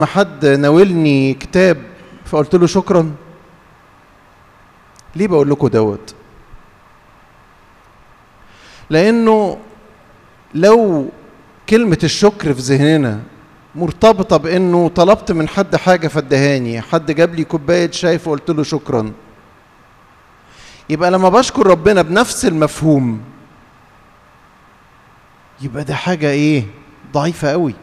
ما حد ناولني كتاب فقلت له شكرا ليه بقول لكم دوت لانه لو كلمة الشكر في ذهننا مرتبطة بانه طلبت من حد حاجة فادهاني حد جاب لي كوباية شاي فقلت له شكرا يبقى لما بشكر ربنا بنفس المفهوم يبقى ده حاجة ايه ضعيفة قوي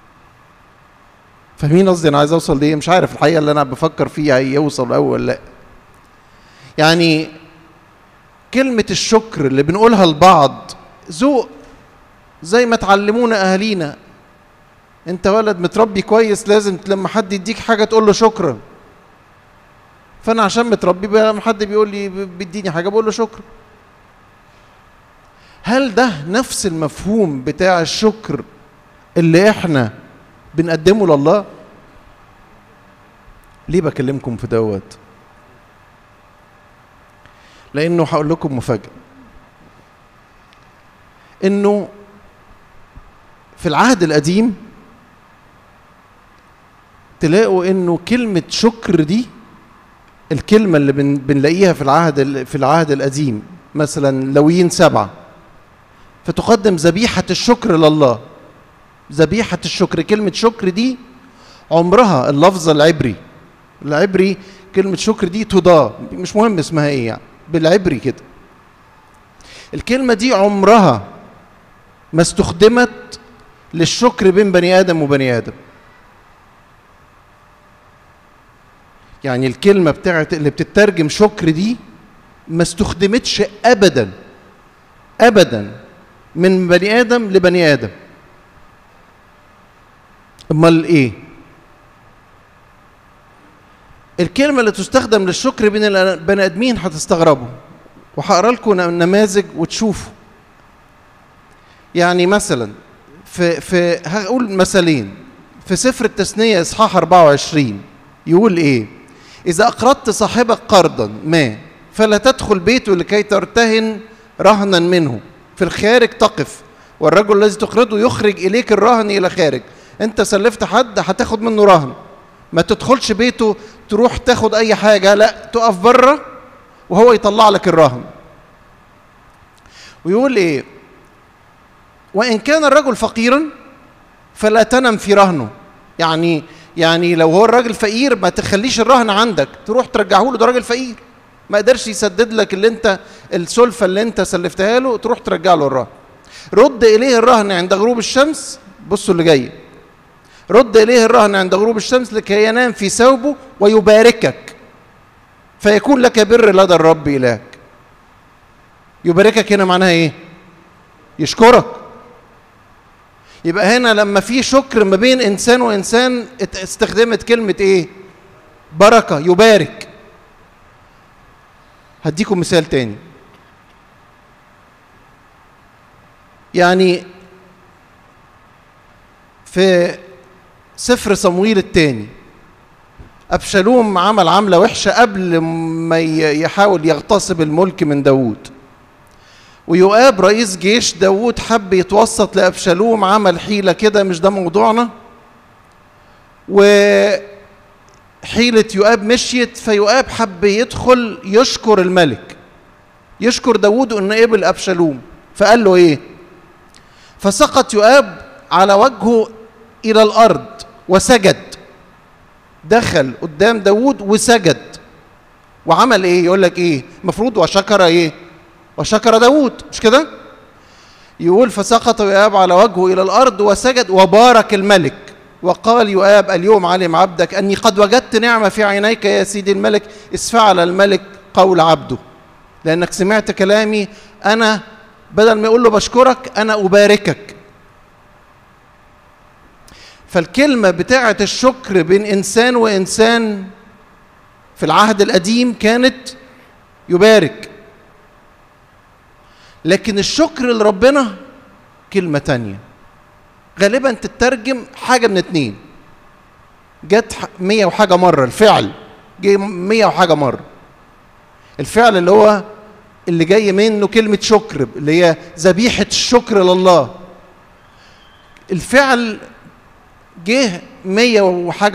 فاهمين قصدي انا عايز اوصل ليه مش عارف الحقيقة اللي انا بفكر فيها يوصل اول ولا لا يعني كلمة الشكر اللي بنقولها لبعض ذوق زي ما تعلمونا اهالينا انت ولد متربي كويس لازم لما حد يديك حاجة تقول له شكرا فانا عشان متربي لما حد بيقول لي بيديني حاجة بقول له شكرا هل ده نفس المفهوم بتاع الشكر اللي احنا بنقدمه لله ليه بكلمكم في دوت لانه هقول لكم مفاجاه انه في العهد القديم تلاقوا انه كلمه شكر دي الكلمه اللي بن بنلاقيها في العهد في العهد القديم مثلا لويين سبعه فتقدم ذبيحه الشكر لله ذبيحه الشكر كلمه شكر دي عمرها اللفظ العبري العبري كلمه شكر دي تضا مش مهم اسمها ايه يعني بالعبري كده الكلمه دي عمرها ما استخدمت للشكر بين بني ادم وبني ادم يعني الكلمه بتاعت اللي بتترجم شكر دي ما استخدمتش ابدا ابدا من بني ادم لبني ادم امال ايه الكلمه اللي تستخدم للشكر بين البني ادمين هتستغربوا وهقرا لكم نماذج وتشوفوا يعني مثلا في في هقول مثلين في سفر التثنيه اصحاح 24 يقول ايه اذا اقرضت صاحبك قرضا ما فلا تدخل بيته لكي ترتهن رهنا منه في الخارج تقف والرجل الذي تقرضه يخرج اليك الرهن الى خارج انت سلفت حد هتاخد منه رهن ما تدخلش بيته تروح تاخد اي حاجه لا تقف بره وهو يطلع لك الرهن ويقول ايه وان كان الرجل فقيرا فلا تنم في رهنه يعني يعني لو هو الراجل فقير ما تخليش الرهن عندك تروح ترجعه له ده راجل فقير ما قدرش يسدد لك اللي انت السلفه اللي انت سلفتها له تروح ترجع له الرهن رد اليه الرهن عند غروب الشمس بصوا اللي جاي رد اليه الرهن عند غروب الشمس لكي ينام في ثوبه ويباركك فيكون لك بر لدى الرب الهك يباركك هنا معناها ايه يشكرك يبقى هنا لما في شكر ما بين انسان وانسان استخدمت كلمه ايه بركه يبارك هديكم مثال تاني يعني في سفر صمويل الثاني أبشالوم عمل عملة وحشة قبل ما يحاول يغتصب الملك من داوود ويؤاب رئيس جيش داوود حب يتوسط لأبشالوم عمل حيلة كده مش ده موضوعنا وحيلة يؤاب مشيت فيؤاب حب يدخل يشكر الملك يشكر داوود انه قبل أبشالوم فقال له ايه فسقط يؤاب على وجهه إلى الأرض وسجد دخل قدام داوود وسجد وعمل ايه يقول لك ايه المفروض وشكر ايه وشكر داوود مش كده يقول فسقط يؤاب على وجهه الى الارض وسجد وبارك الملك وقال يؤاب اليوم علم عبدك اني قد وجدت نعمه في عينيك يا سيدي الملك اسفعل الملك قول عبده لانك سمعت كلامي انا بدل ما يقول له بشكرك انا اباركك فالكلمة بتاعة الشكر بين إنسان وإنسان في العهد القديم كانت يبارك لكن الشكر لربنا كلمة تانية غالبا تترجم حاجة من اتنين جت مية وحاجة مرة الفعل جه مية وحاجة مرة الفعل اللي هو اللي جاي منه كلمة شكر اللي هي ذبيحة الشكر لله الفعل جه مية وحاجة